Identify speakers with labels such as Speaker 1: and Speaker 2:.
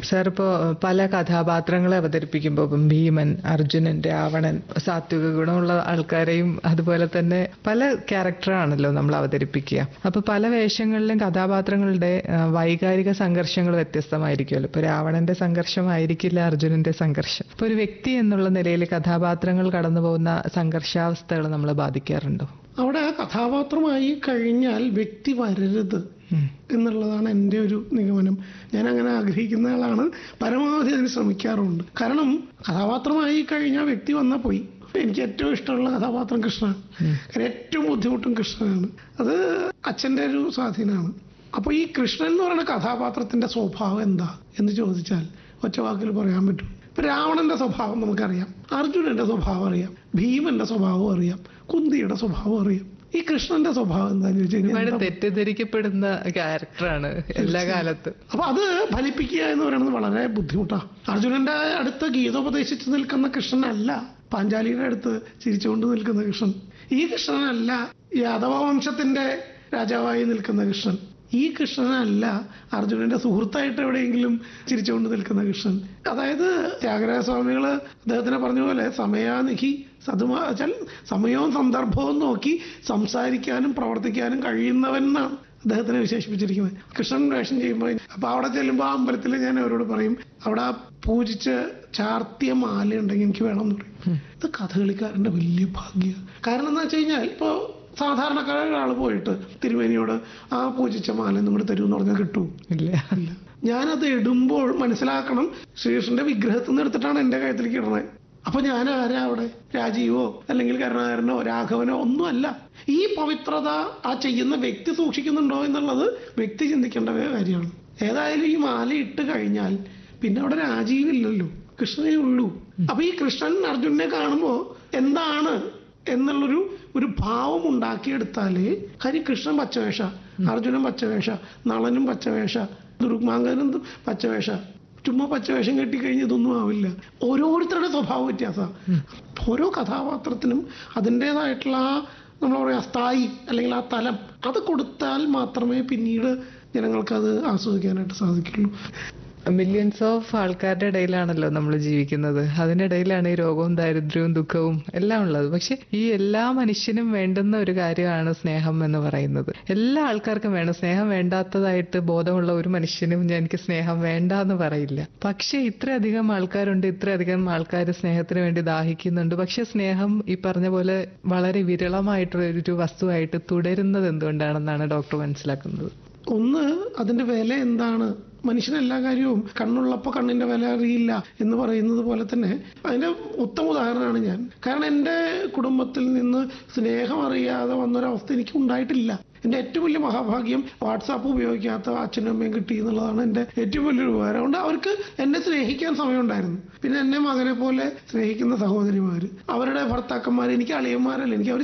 Speaker 1: Sir ഇപ്പോൾ പല കഥാപാത്രങ്ങളെ അവതരിപ്പിക്കുമ്പോൾ ഇപ്പം ഭീമൻ അർജുനൻ രാവണൻ സാത്വിക ഗുണമുള്ള ആൾക്കാരെയും അതുപോലെ തന്നെ പല ക്യാരക്ടറാണല്ലോ നമ്മൾ അവതരിപ്പിക്കുക അപ്പൊ പല വേഷങ്ങളിലും കഥാപാത്രങ്ങളുടെ ആ, വൈകാരിക സംഘർഷങ്ങൾ വ്യത്യസ്തമായിരിക്കുമല്ലോ ഇപ്പൊ രാവണന്റെ സംഘർഷമായിരിക്കില്ല അർജുനന്റെ സംഘർഷം ഇപ്പൊ ഒരു വ്യക്തി എന്നുള്ള നിലയിൽ കഥാപാത്രങ്ങൾ കടന്നു പോകുന്ന സംഘർഷാവസ്ഥകൾ നമ്മളെ ബാധിക്കാറുണ്ടോ
Speaker 2: അവിടെ ആ കഥാപാത്രമായി കഴിഞ്ഞാൽ വ്യക്തി വരരുത്
Speaker 1: ഉം.
Speaker 2: എന്നുള്ളതാണ് എൻ്റെ ഒരു നിഗമനം ഞാൻ അങ്ങനെ ആഗ്രഹിക്കുന്ന ആളാണ് പരമാവധി അതിന് ശ്രമിക്കാറുണ്ട് കാരണം കഥാപാത്രമായി കഴിഞ്ഞാൽ വ്യക്തി വന്നാൽ പോയി എനിക്ക് ഏറ്റവും ഇഷ്ടമുള്ള കഥാപാത്രം കൃഷ്ണനാണ് കാരണം ഏറ്റവും ബുദ്ധിമുട്ടും കൃഷ്ണനാണ് അത് അച്ഛൻ്റെ ഒരു സ്വാധീനമാണ് അപ്പോൾ ഈ കൃഷ്ണൻ എന്ന് പറയുന്ന കഥാപാത്രത്തിന്റെ സ്വഭാവം എന്താ എന്ന് ചോദിച്ചാൽ ഒറ്റ വാക്കിൽ പറയാൻ പറ്റും ഇപ്പൊ രാവണന്റെ സ്വഭാവം നമുക്കറിയാം അർജുനന്റെ സ്വഭാവം അറിയാം ഭീമന്റെ സ്വഭാവം അറിയാം കുന്തിയുടെ സ്വഭാവം അറിയാം ഈ കൃഷ്ണന്റെ സ്വഭാവം എന്താന്ന് ചോദിച്ചു കഴിഞ്ഞാൽ
Speaker 1: ഒരുപാട്
Speaker 2: എന്താ?
Speaker 1: തെറ്റിദ്ധരിക്കപ്പെടുന്ന ക്യാരക്ടറാണ് എല്ലാ കാലത്തും
Speaker 2: അപ്പൊ അത് ഫലിപ്പിക്കുക എന്ന് പറയുന്നത് വളരെ ബുദ്ധിമുട്ടാണ് അർജുനന്റെ അടുത്ത് ഗീതോപദേശിച്ച് നിൽക്കുന്ന കൃഷ്ണനല്ല പാഞ്ചാലിയുടെ അടുത്ത് ചിരിച്ചുകൊണ്ട് നിൽക്കുന്ന കൃഷ്ണൻ ഈ കൃഷ്ണനല്ല യാദവ വംശത്തിന്റെ രാജാവായി നിൽക്കുന്ന കൃഷ്ണൻ ഈ കൃഷ്ണനല്ല അർജുനന്റെ സുഹൃത്തായിട്ട് എവിടെയെങ്കിലും ചിരിച്ചുകൊണ്ട് നിൽക്കുന്ന കൃഷ്ണൻ അതായത് ത്യാഗരാജ സ്വാമികള് അദ്ദേഹത്തിനെ പറഞ്ഞ പോലെ സമയാനിധി സതുമാ വെച്ചാൽ സമയവും സന്ദർഭവും നോക്കി സംസാരിക്കാനും പ്രവർത്തിക്കാനും കഴിയുന്നവൻ എന്നാണ് അദ്ദേഹത്തിനെ വിശേഷിപ്പിച്ചിരിക്കുന്നത് കൃഷ്ണൻ വേഷം ചെയ്യുമ്പോൾ അപ്പൊ അവിടെ ചെല്ലുമ്പോൾ ആ അമ്പലത്തിൽ ഞാൻ അവരോട് പറയും അവിടെ ആ പൂജിച്ച് ചാർത്തിയ മാല ഉണ്ടെങ്കിൽ എനിക്ക് വേണം എന്ന് പറയും ഇത് കഥകളിക്കാരന്റെ വലിയ ഭാഗ്യ കാരണം എന്താ വെച്ച് കഴിഞ്ഞാൽ ഇപ്പോ സാധാരണക്കാരായ ഒരാൾ പോയിട്ട് തിരുമേനിയോട് ആ പൂജിച്ച മാല നിങ്ങളുടെ തരുമെന്ന് പറഞ്ഞാൽ കിട്ടൂ
Speaker 1: ഇല്ല
Speaker 2: ഇല്ല ഞാനത് ഇടുമ്പോൾ മനസ്സിലാക്കണം ശ്രീകൃഷ്ണന്റെ വിഗ്രഹത്തിൽ നിന്ന് എടുത്തിട്ടാണ് എന്റെ കഴുത്തിലേക്ക് ഇടണത് അപ്പൊ ഞാൻ ആരാ അവിടെ രാജീവോ അല്ലെങ്കിൽ കരുണാകരനോ രാഘവനോ ഒന്നുമല്ല ഈ പവിത്രത ആ ചെയ്യുന്ന വ്യക്തി സൂക്ഷിക്കുന്നുണ്ടോ എന്നുള്ളത് വ്യക്തി ചിന്തിക്കേണ്ട കാര്യമാണ് ഏതായാലും ഈ മാല ഇട്ട് കഴിഞ്ഞാൽ പിന്നെ അവിടെ രാജീവില്ലല്ലോ കൃഷ്ണനേ ഉള്ളൂ അപ്പൊ ഈ കൃഷ്ണൻ അർജുനനെ കാണുമ്പോ എന്താണ് എന്നുള്ളൊരു ഒരു ഭാവം ഉണ്ടാക്കിയെടുത്താലേ കാര്യം കൃഷ്ണൻ പച്ചവേഷ അർജുനൻ പച്ചവേഷ നളനും പച്ചവേഷ ദുർഗമാങ്കനും പച്ചവേഷ ചുമ്മാ പച്ചവേഷം കെട്ടിക്കഴിഞ്ഞ് ഇതൊന്നും ആവില്ല ഓരോരുത്തരുടെ സ്വഭാവ വ്യത്യാസമാണ് ഓരോ കഥാപാത്രത്തിനും അതിൻ്റെതായിട്ടുള്ള ആ നമ്മൾ പറയാ സ്ഥായി അല്ലെങ്കിൽ ആ തലം അത് കൊടുത്താൽ മാത്രമേ പിന്നീട് ജനങ്ങൾക്കത് ആസ്വദിക്കാനായിട്ട് സാധിക്കുള്ളൂ
Speaker 1: മില്യൺസ് ഓഫ് ആൾക്കാരുടെ ഇടയിലാണല്ലോ നമ്മൾ ജീവിക്കുന്നത് അതിനിടയിലാണ് ഈ രോഗവും ദാരിദ്ര്യവും ദുഃഖവും എല്ലാം ഉള്ളത് പക്ഷെ ഈ എല്ലാ മനുഷ്യനും വേണ്ടുന്ന ഒരു കാര്യമാണ് സ്നേഹം എന്ന് പറയുന്നത് എല്ലാ ആൾക്കാർക്കും വേണം സ്നേഹം വേണ്ടാത്തതായിട്ട് ബോധമുള്ള ഒരു മനുഷ്യനും ഞാൻ എനിക്ക് സ്നേഹം വേണ്ട എന്ന് പറയില്ല പക്ഷെ ഇത്രയധികം ആൾക്കാരുണ്ട് ഇത്രയധികം ആൾക്കാർ സ്നേഹത്തിന് വേണ്ടി ദാഹിക്കുന്നുണ്ട് പക്ഷെ സ്നേഹം ഈ പറഞ്ഞ പോലെ വളരെ വിരളമായിട്ടുള്ള ഒരു വസ്തുവായിട്ട് തുടരുന്നത് എന്തുകൊണ്ടാണെന്നാണ് ഡോക്ടർ മനസ്സിലാക്കുന്നത്
Speaker 2: ഒന്ന് അതിന്റെ വില എന്താണ് മനുഷ്യന് എല്ലാ കാര്യവും കണ്ണുള്ളപ്പോൾ കണ്ണിന്റെ വില അറിയില്ല എന്ന് പറയുന്നത് പോലെ തന്നെ അതിന്റെ ഉത്തമ ഉദാഹരണമാണ് ഞാൻ കാരണം എൻ്റെ കുടുംബത്തിൽ നിന്ന് സ്നേഹം അറിയാതെ വന്നൊരവസ്ഥ എനിക്ക് ഉണ്ടായിട്ടില്ല എൻ്റെ ഏറ്റവും വലിയ മഹാഭാഗ്യം വാട്സാപ്പ് ഉപയോഗിക്കാത്ത അച്ഛനും അമ്മയും കിട്ടി എന്നുള്ളതാണ് എൻ്റെ ഏറ്റവും വലിയൊരു ഉപകാരം അതുകൊണ്ട് അവർക്ക് എന്നെ സ്നേഹിക്കാൻ സമയമുണ്ടായിരുന്നു പിന്നെ എന്നെ മകനെ പോലെ സ്നേഹിക്കുന്ന സഹോദരിമാര് അവരുടെ ഭർത്താക്കന്മാർ എനിക്ക് അളിയന്മാരല്ല എനിക്ക് അവർ